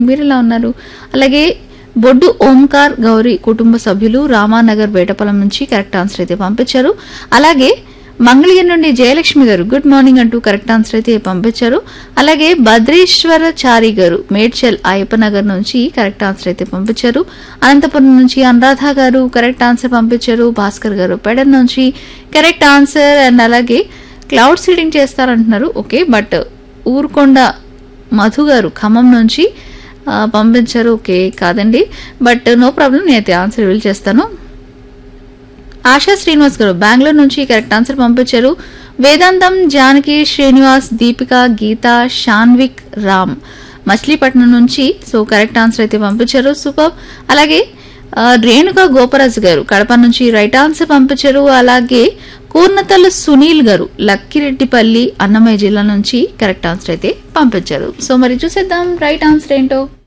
మీరు ఎలా ఉన్నారు అలాగే బొడ్డు ఓంకార్ గౌరీ కుటుంబ సభ్యులు రామానగర్ వేటపలం నుంచి కరెక్ట్ ఆన్సర్ అయితే పంపించారు అలాగే మంగళగిరి నుండి జయలక్ష్మి గారు గుడ్ మార్నింగ్ అంటూ కరెక్ట్ ఆన్సర్ అయితే పంపించారు అలాగే భద్రేశ్వరచారి గారు మేడ్చల్ అయ్యప్పనగర్ నుంచి కరెక్ట్ ఆన్సర్ అయితే పంపించారు అనంతపురం నుంచి అనురాధ గారు కరెక్ట్ ఆన్సర్ పంపించారు భాస్కర్ గారు పెడన్ నుంచి కరెక్ట్ ఆన్సర్ అండ్ అలాగే క్లౌడ్ సీడింగ్ చేస్తారంటున్నారు ఓకే బట్ ఊరుకొండ మధు గారు ఖమ్మం నుంచి ఆ, పంపించారు ఓకే కాదండి బట్ నో ప్రాబ్లం నేనైతే ఆన్సర్ రివీల్ చేస్తాను ఆశా శ్రీనివాస్ గారు బెంగళూరు నుంచి కరెక్ట్ ఆన్సర్ పంపించారు వేదాంతం జానకి శ్రీనివాస్ దీపిక గీత షాన్విక్ రామ్ మచిలీపట్నం నుంచి సో కరెక్ట్ ఆన్సర్ అయితే పంపించారు సూపర్ అలాగే ఆ, రేణుక గోపరాజు గారు కడప నుంచి రైట్ ఆన్సర్ పంపించారు అలాగే కూర్నతల్లు సునీల్ గారు లక్కిరెడ్డిపల్లి అన్నమయ్య జిల్లా నుంచి కరెక్ట్ ఆన్సర్ అయితే పంపించారు సో మరి చూసేద్దాం రైట్ ఆన్సర్ ఏంటో